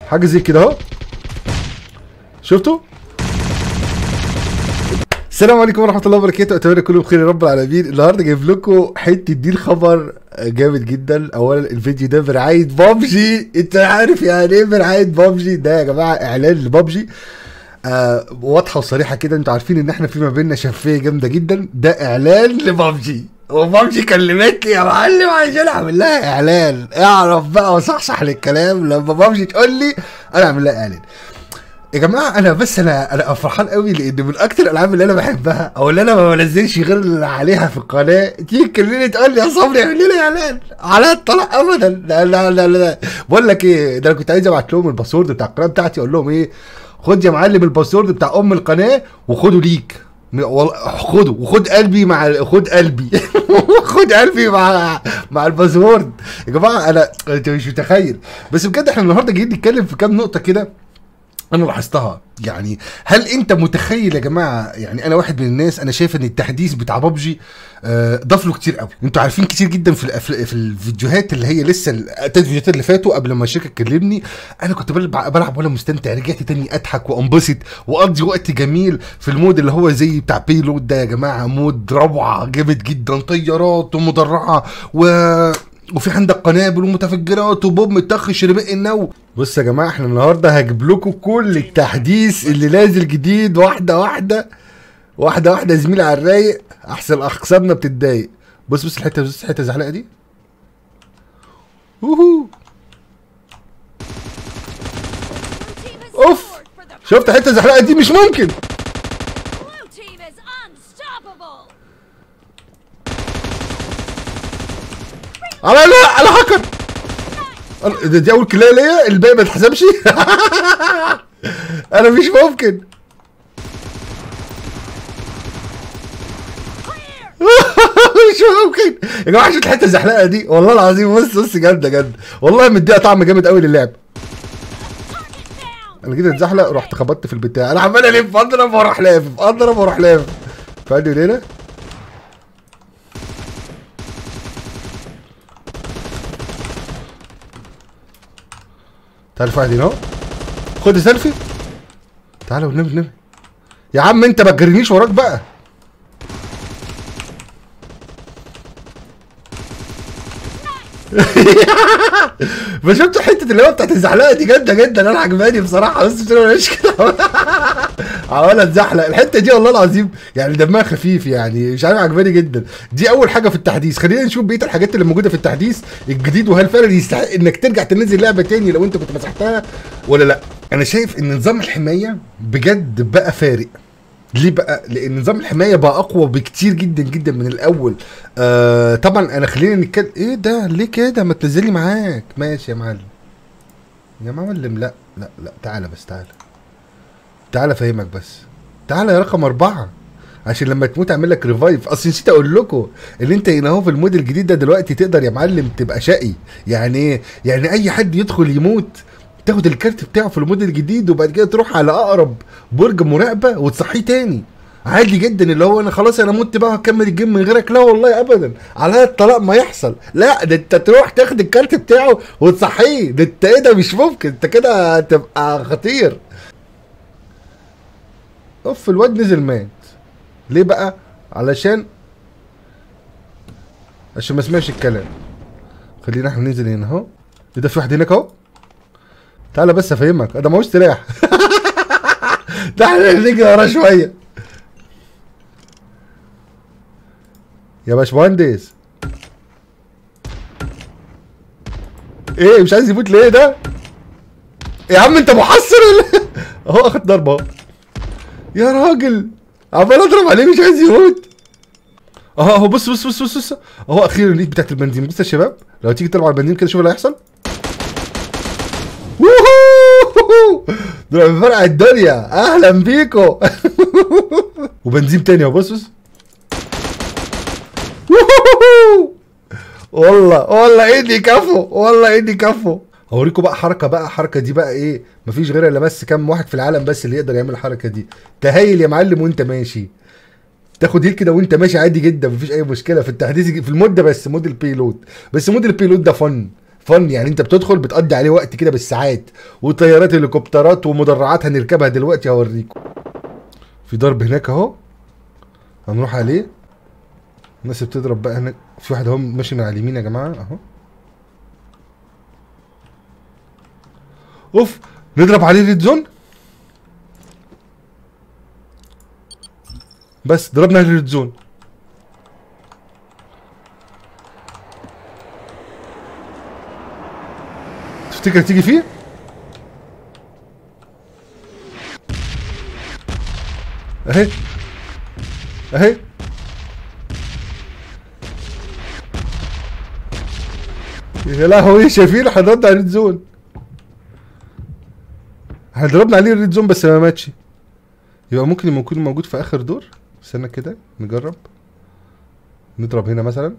حاجه زي كده اهو شفتوا السلام عليكم ورحمه الله وبركاته اتمنى كله بخير يا رب العالمين النهارده جايب لكم حته دين خبر جامد جدا اولا الفيديو ده برعايه بابجي انت عارف يعني ايه برعايه بابجي ده يا جماعه اعلان لبابجي آه واضحه وصريحه كده انتوا عارفين ان احنا في ما بيننا شفافيه جامده جدا ده اعلان لبابجي وبابجي كلمتني يا معلم عشان اعمل لها اعلان اعرف بقى وصحصح للكلام لما بابجي تقول لي انا اعمل لها اعلان يا جماعه انا بس انا انا فرحان قوي لان من اكتر الالعاب اللي انا بحبها او اللي انا ما بنزلش غير اللي عليها في القناه تيجي تكلمني تقول لي يا صبري اعمل لنا اعلان على الطلاق ابدا لا لا لا لا بقول لك ايه ده انا كنت عايز ابعت لهم الباسورد بتاع القناه بتاعتي اقول لهم ايه خد يا معلم الباسورد بتاع ام القناه وخده ليك م- والله خده وخد قلبي مع ال- خد قلبي خد قلبي مع مع الباسورد يا جماعه انا انت مش متخيل بس بجد احنا النهارده جايين نتكلم في كام نقطه كده انا لاحظتها يعني هل انت متخيل يا جماعه يعني انا واحد من الناس انا شايف ان التحديث بتاع بابجي آه، ضاف له كتير قوي انتوا عارفين كتير جدا في الأفل... في الفيديوهات اللي هي لسه التلات فيديوهات اللي فاتوا قبل ما الشركه تكلمني انا كنت بلعب بلعب وانا مستمتع رجعت تاني اضحك وانبسط واقضي وقت جميل في المود اللي هو زي بتاع بيلود ده يا جماعه مود روعه جامد جدا طيارات ومدرعه و وفي عندك قنابل ومتفجرات وبوب متخ شرباء النو بص يا جماعه احنا النهارده هجيب لكم كل التحديث اللي نازل جديد واحده واحده واحده واحده يا زميلي على الرايق احسن اخصامنا بتتضايق بص بص الحته بص الحته الزحلقه دي اوهو اوف شفت الحته الزحلقه دي مش ممكن Blue team is unstoppable. على لا على هاكر أنا- دي, دي اول كلايه ليا الباقي ما اتحسبش انا مش ممكن مش ممكن يا جماعه شفت الحته الزحلقه دي والله العظيم بص بص جامده جامده والله مديها طعم جامد قوي للعب Target down. انا جيت اتزحلق رحت خبطت في البتاع انا عمال الف اضرب واروح لافف اضرب واروح لافف فادي ليله تعال واحد هنا اهو خد سيلفي تعالى والنبي النبي يا عم انت ما تجرينيش وراك بقى فشفت حته اللي هو بتاعت الزحلقه دي جامده جدا انا عجباني بصراحه بس مش مش كده عمال اتزحلق الحته دي والله العظيم يعني دمها خفيف يعني مش عارف عجباني جدا دي اول حاجه في التحديث خلينا نشوف بقيه الحاجات اللي موجوده في التحديث الجديد وهل فعلا يستحق انك ترجع تنزل لعبه تاني لو انت كنت مسحتها ولا لا انا شايف ان نظام الحمايه بجد بقى فارق ليه بقى؟ لان نظام الحمايه بقى اقوى بكتير جدا جدا من الاول. آه طبعا انا خلينا نتكلم ايه ده؟ ليه كده؟ ما تنزلي معاك. ماشي يا معلم. يا معلم لا لا لا تعالى بس تعالى. تعالى افهمك بس. تعالى يا رقم اربعه. عشان لما تموت اعمل لك ريفايف اصل نسيت اقول لكم ان انت هنا اهو في المود الجديد ده دلوقتي تقدر يا معلم تبقى شقي يعني ايه يعني اي حد يدخل يموت تاخد الكارت بتاعه في المود الجديد وبعد كده تروح على اقرب برج مراقبه وتصحيه تاني عادي جدا اللي هو انا خلاص انا مت بقى هكمل الجيم من غيرك لا والله ابدا على الطلاق ما يحصل لا ده انت تروح تاخد الكارت بتاعه وتصحيه ده انت ايه ده مش ممكن انت كده هتبقى خطير اوف الواد نزل مات ليه بقى علشان عشان ما سمعش الكلام خلينا احنا ننزل هنا اهو ايه ده في واحد هناك اهو تعالى بس افهمك ده ماهوش سلاح ده احنا نيجي وراه شويه يا باشمهندس ايه مش عايز يموت ليه ده يا عم انت محصر ولا اهو اخد ضربه اهو يا راجل عمال اضرب عليه مش عايز يموت اهو اهو بص بص بص بص بص اهو اخيرا الايد بتاعت البنزين بص يا شباب لو تيجي تضرب على البنزين كده شوف اللي هيحصل ووهو! دول بفرقع الدنيا اهلا بيكو وبنزين تاني اهو بص بص ووهو! والله والله اني كفو والله اني كفو اوريكم بقى حركه بقى حركه دي بقى ايه مفيش غيرها الا بس كام واحد في العالم بس اللي يقدر يعمل الحركه دي تهيل يا معلم وانت ماشي تاخد هيل كده وانت ماشي عادي جدا مفيش اي مشكله في التحديث في المود ده بس مود البيلوت بس مود البيلوت ده فن فن يعني انت بتدخل بتقضي عليه وقت كده بالساعات وطيارات هليكوبترات ومدرعات هنركبها دلوقتي هوريكم في ضرب هناك اهو هنروح عليه الناس بتضرب بقى هناك في واحد اهو ماشي من على اليمين يا جماعه اهو اوف نضرب عليه ريد زون بس ضربنا عليه ريد زون تفتكر تيجي فيه؟ اهي اهي يا لهوي شايفين احنا ضربنا على الريد زون احنا ضربنا عليه الريد زون بس ما ماتش يبقى ممكن يكون موجود في اخر دور استنى كده نجرب نضرب هنا مثلا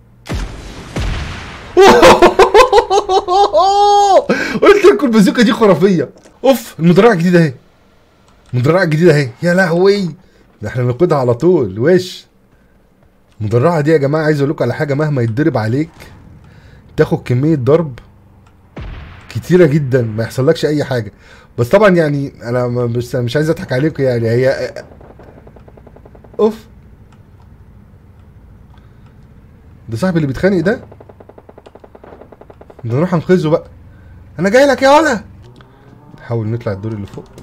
قلت لكم البازوكا دي خرافيه اوف المدرعه الجديده اهي المدرعه الجديده اهي يا لهوي ده احنا ناخدها على طول وش المدرعه دي يا جماعه عايز اقول لكم على حاجه مهما يتضرب عليك تاخد كميه ضرب كتيره جدا ما يحصلكش اي حاجه بس طبعا يعني انا ما- مش مش عايز اضحك عليكم يعني هي اوف ده صاحبي اللي بيتخانق ده ده نروح انقذه بقى انا جاي لك يا ولا نحاول نطلع الدور اللي فوق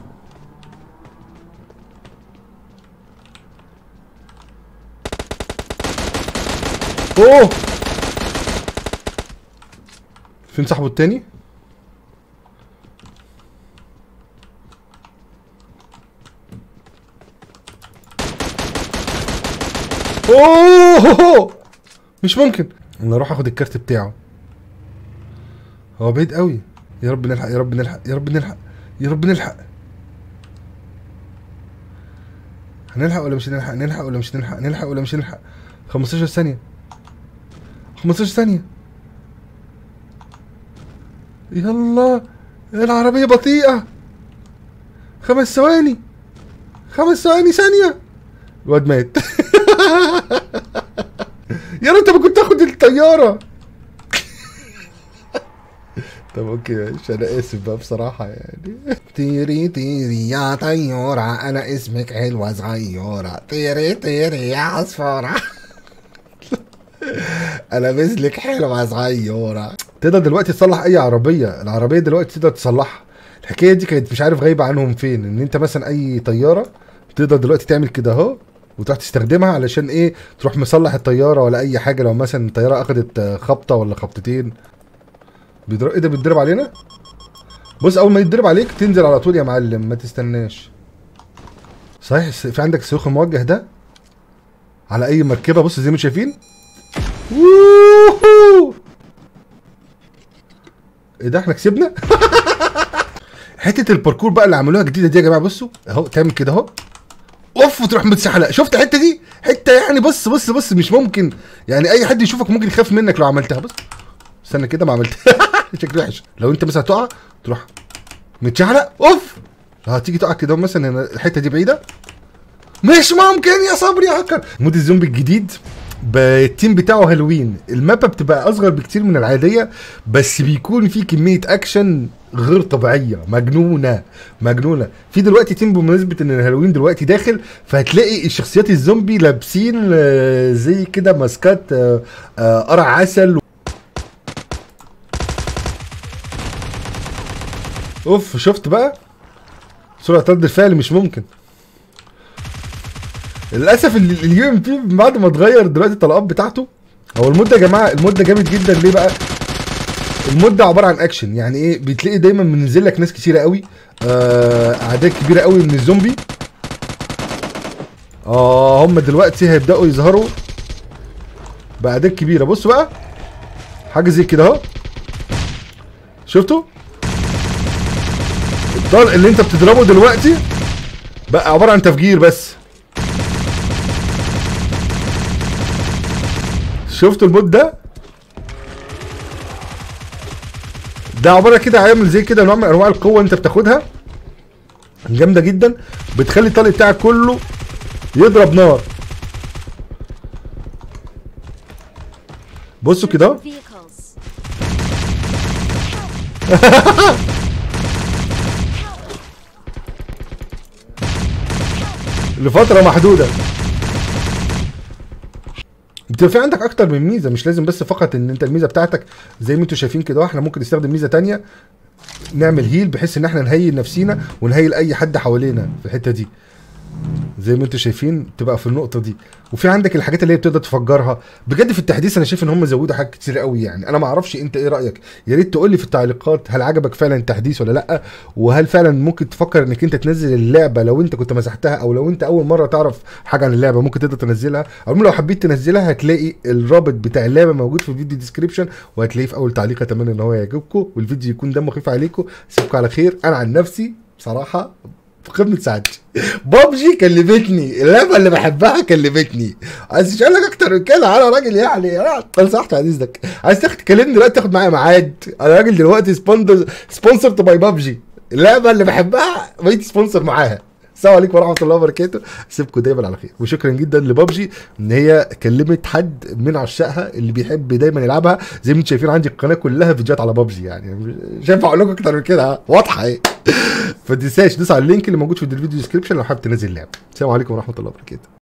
اوه فين صاحبه التاني اوه مش ممكن انا اروح اخد الكارت بتاعه هو بعيد قوي يا رب نلحق يا رب نلحق يا رب نلحق يا رب نلحق هنلحق ولا مش هنلحق نلحق ولا مش نلحق نلحق ولا مش نلحق 15 ثانية 15 ثانية يلا العربية بطيئة خمس ثواني خمس ثواني ثانية الواد مات يا ريت ما كنت تاخد الطيارة طب اوكي ماشي انا اسف بقى بصراحة يعني تيري تيري يا طيورة انا اسمك حلوة صغيرة تيري تيري يا عصفورة انا مثلك حلوة صغيرة تقدر دلوقتي تصلح اي عربية العربية دلوقتي تقدر تصلحها الحكاية دي كانت مش عارف غايبة عنهم فين ان انت مثلا اي طيارة تقدر دلوقتي تعمل كده اهو وتروح تستخدمها علشان ايه تروح مصلح الطيارة ولا اي حاجة لو مثلا الطيارة اخدت آه، خبطة ولا خبطتين بيضرب ايه ده بيتضرب علينا بص اول ما يتضرب عليك تنزل على طول يا معلم ما تستناش صحيح الس- في عندك الصاروخ الموجه ده على اي مركبه بص زي ما انتم شايفين ووهو! ايه ده احنا كسبنا حته الباركور بقى اللي عملوها جديده دي يا جماعه بصوا اهو تعمل كده اهو اوف تروح متسحله شفت الحته دي حته يعني بص بص بص مش ممكن يعني اي حد يشوفك ممكن يخاف منك لو عملتها بص استنى كده ما عملت شكله وحش لو انت مثلا تقع تروح متشعلق اوف هتيجي تقع كده مثلا هنا الحته دي بعيده مش ممكن يا صبري يا هكر مود الزومبي الجديد بالتيم بتاعه هالوين المابا بتبقى اصغر بكتير من العاديه بس بيكون في كميه اكشن غير طبيعيه مجنونه مجنونه في دلوقتي تيم بمناسبه ان الهالوين دلوقتي داخل فهتلاقي الشخصيات الزومبي لابسين آه، زي كده ماسكات آه، آه، قرع عسل اوف شفت بقى سرعه رد الفعل مش ممكن للاسف اليو ام بي بعد ما اتغير دلوقتي الطلقات بتاعته هو المده يا جماعه المده جامد جدا ليه بقى المده عباره عن اكشن يعني ايه بتلاقي دايما منزل لك ناس كتيره قوي آه، اعداد كبيره قوي من الزومبي اه هم دلوقتي هيبداوا يظهروا باعداد كبيره بصوا بقى حاجه زي كده اهو شفتوا الطلق اللي انت بتضربه دلوقتي بقى عباره عن تفجير بس شفتوا المود ده ده عباره كده عامل زي كده نوع من انواع القوه انت بتاخدها جامده جدا بتخلي الطلق بتاعك كله يضرب نار بصوا كده اهو. Vehicles. لفتره محدوده انت في عندك اكتر من ميزه مش لازم بس فقط ان انت الميزه بتاعتك زي ما انتوا شايفين كده احنا ممكن نستخدم ميزه تانية نعمل هيل بحيث ان احنا نهيل نفسينا ونهيل اي حد حوالينا في الحته دي زي ما انتوا شايفين تبقى في النقطه دي وفي عندك الحاجات اللي هي بتقدر تفجرها بجد في التحديث انا شايف ان هم زودوا حاجات كتير قوي يعني انا ما اعرفش انت ايه رايك يا ريت تقول لي في التعليقات هل عجبك فعلا التحديث ولا لا وهل فعلا ممكن تفكر انك انت تنزل اللعبه لو انت كنت مسحتها او لو انت اول مره تعرف حاجه عن اللعبه ممكن تقدر تنزلها او لو حبيت تنزلها هتلاقي الرابط بتاع اللعبه موجود في الفيديو ديسكريبشن وهتلاقيه في اول تعليق اتمنى ان هو يعجبكم والفيديو يكون دمه خفيف عليكم اسيبكم على خير انا عن نفسي بصراحه في قمه سعادتي بابجي كلمتني اللعبه اللي بحبها كلمتني عايز تقول لك اكتر من كده انا راجل يعني انا صحت عن اذنك عايز تاخد تكلمني دلوقتي تاخد معايا ميعاد انا راجل دلوقتي سبونسر سبونسرد باي بابجي اللعبه اللي بحبها بقيت سبونسر معاها السلام عليكم ورحمه الله وبركاته اسيبكم دايما على خير وشكرا جدا لبابجي ان هي كلمت حد من عشاقها اللي بيحب دايما يلعبها زي ما انتم شايفين عندي القناه كلها فيديوهات على بابجي يعني مش هينفع اقول لكم اكتر من كده ها؟ واضحه ايه فما تنساش دوس على اللينك اللي موجود في الفيديو ديسكريبشن لو حابب تنزل اللعبه السلام عليكم ورحمه الله وبركاته